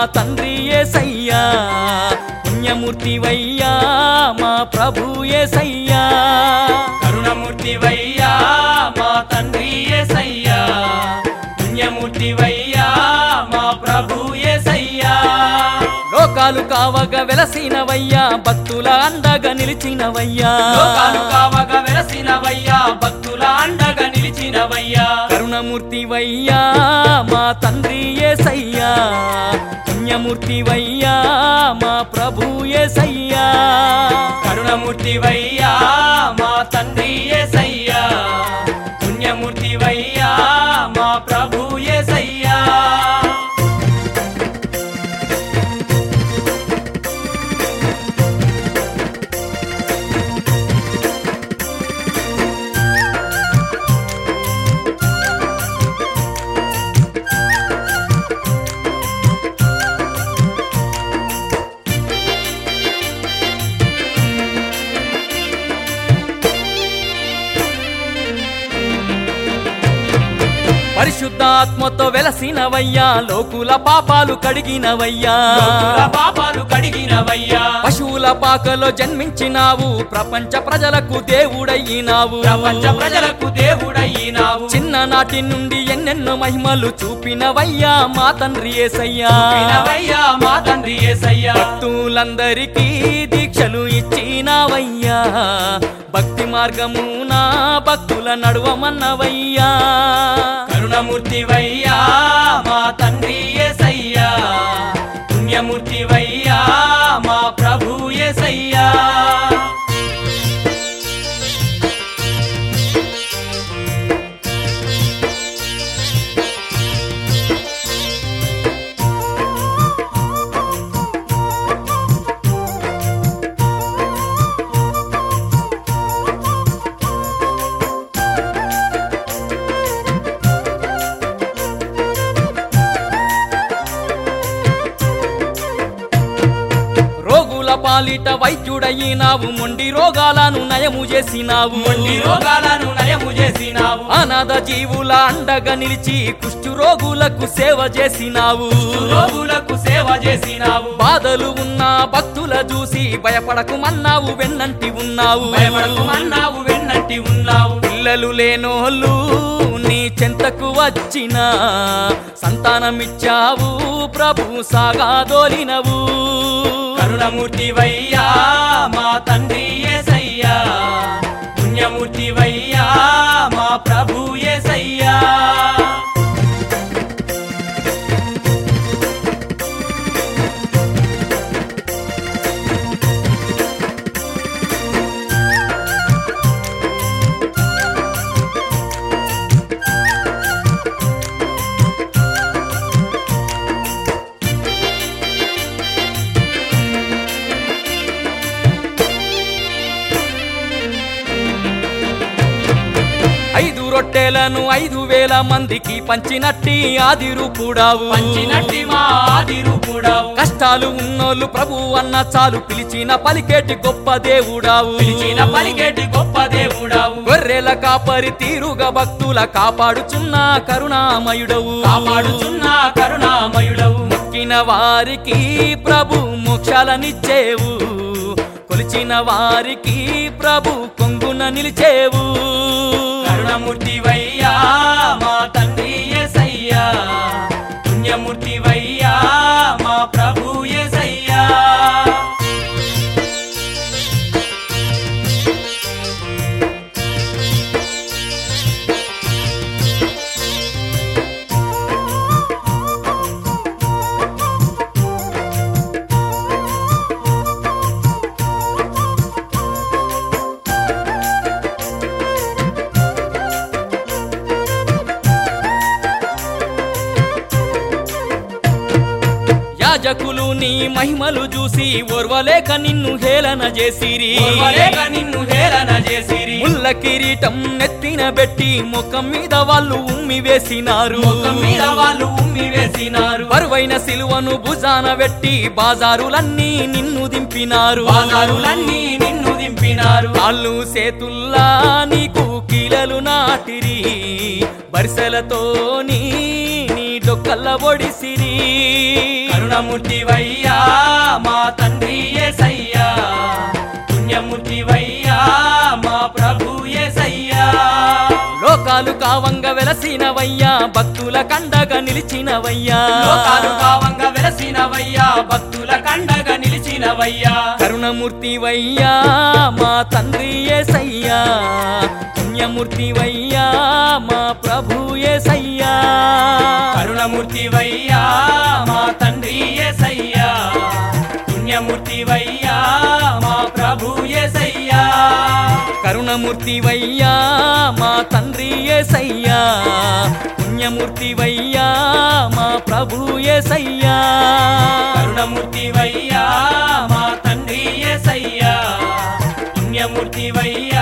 తండ్రి ఏసయ్యా పుణ్యమూర్తివయ్యా మా ప్రభు ఏసయ్యా కరుణమూర్తివయ్యా మా తండ్రి యేసయ్యా పుణ్యమూర్తివయ్యా మా ప్రభు యేసయ్యా లోకాలు కావగా వెలసినవయ్యా భక్తుల అండగా నిలిచినవయ్యా లోకాలు కావగా వెలసినవయ్యా భక్తుల అండగా నిలిచినవయ్యా కరుణమూర్తివయ్యా మా తండ్రి ఏసయ్యా పుణ్యమూర్తివయ్యా మా ప్రభు ఏసయ్యా కరుణమూర్తివయ్యా మా తండ్రి యేసయ్యా పుణ్యమూర్తివయ్యా మా ప్రభు యేసయ్యా పరిశుద్ధాత్మతో వెలసినవయ్యా లోకుల పాపాలు కడిగినవయ్యా లోకుల పాపాలు కడిగినవయ్యా పశువుల పాకలో జన్మించినావు ప్రపంచ ప్రజలకు దేవుడయ్యినావు ప్రపంచ ప్రజలకు దేవుడయ్యినావు చిన్ననాటి నుండి ఎన్నెన్నో మహిమలు చూపినవయ్యా మా తండ్రి ఏసయ్యా వినవయ్యా మా తండ్రి యేసయ్యా భక్తులందరికీ దీక్షలు ఇచ్చినావయ్యా భక్తి మార్గమున భక్తుల నడువమన్నవయ్యా కరుణమూర్తివయ్యా మా తండ్రి యేసయ్యా పుణ్యమూర్తివయ్యా మా ప్రభు యేసయ్యా రోగుల పాలిట వైద్యుడయ్యినావు మొండి రోగాలను నయము చేసినావు మొండి రోగాలను నయము చేసినావు అనాథ జీవుల అండగా నిలిచి కుష్ఠు రోగులకు సేవ చేసినావు రోగులకు సేవ చేసినావు బాధలు ఉన్న భక్తుల చూసి భయపడకుమన్నావు వెన్నంటి ఉన్నావు భయపడకుమన్నావు వెన్నంటి ఉన్నావు పిల్లలు లేనోళ్ళు నీ చెంతకు వచ్చిన సంతానమిచ్చావు ప్రభు సాగాదోలినవు కరుణమూర్తివయ్యా మా తండ్రి యేసయ్యా పుణ్యమూర్తివయ్యా మా ప్రభు యేసయ్యా ఐదు రొట్టెలను ఐదు వేల మందికి పంచినట్టి ఆదిరూపుడావు పంచినట్టి మా ఆదిరూపుడావు కష్టాలు ఉన్నోళ్ళు ప్రభు అన్న చాలు పిలిచిన పలికేటి గొప్ప దేవుడావు పిలిచిన పలికేటి గొప్ప దేవుడావు గొర్రెల కాపరి తీరుగా భక్తుల కాపాడుచున్న కరుణామయుడవు కాపాడుచున్న కరుణామయుడవు మొక్కిన వారికి ప్రభు మోక్షాలనిచ్చేవు కొలిచిన వారికి ప్రభు కొంగున నిలిచేవు కరుణమూర్తివయ్యా మా తండ్రి యేసయ్యా పుణ్యమూర్తివయ్యా మా ప్రభు యేసయ్యా యాజకులు నీ మహిమలు చూసి ఓర్వలేక నిన్ను హేళన చేసిరి ఓర్వలేక నిన్ను హేళన చేసిరి ముల్ల కిరీటం నెత్తిన పెట్టి ముఖం మీద వాళ్ళు ఉమ్మి వేసినారు ముఖం మీద వాళ్ళు ఉమ్మి వేసినారు బరువైన సిలువను భుజాన పెట్టి బాజారులన్నీ నిన్ను దింపినారు బాగారులన్నీ నిన్ను దింపినారు కాళ్ళు సేతుల్లా నీకు కీలలు నాటిరి బరిసెలతో నీ నీ డొక్కల్ల ఒడిసిరి కరుణ కరుణమూర్తివయ్యా మా తండ్రి ఏసయ్యా పుణ్యమూర్తివయ్యా మా ప్రభు ఏసయ్యా లోకాలు కావంగ వెలసినవయ్యా భక్తుల కండగా నిలిచినవయ్యా లోకాలు కావంగా వెలసినవయ్యా భక్తుల కండగా నిలిచినవయ్యా కరుణమూర్తివయ్యా మా తండ్రి ఏసయ్యా పుణ్యమూర్తివయ్యా మా ప్రభు ఏసయ్యా కరుణమూర్తివయ్యా మా తండ్రి ఏసయ్యా పుణ్యమూర్తివయ్యా మా ప్రభు ఏసయ్యా కరుణమూర్తివయ్యా మా తండ్రి ఏసయ్యా పుణ్యమూర్తివయ్యా మా ప్రభు ఏసయ్యా కరుణమూర్తివయ్యా మా తండ్రి ఏసయ్యా పుణ్యమూర్తివయ్యా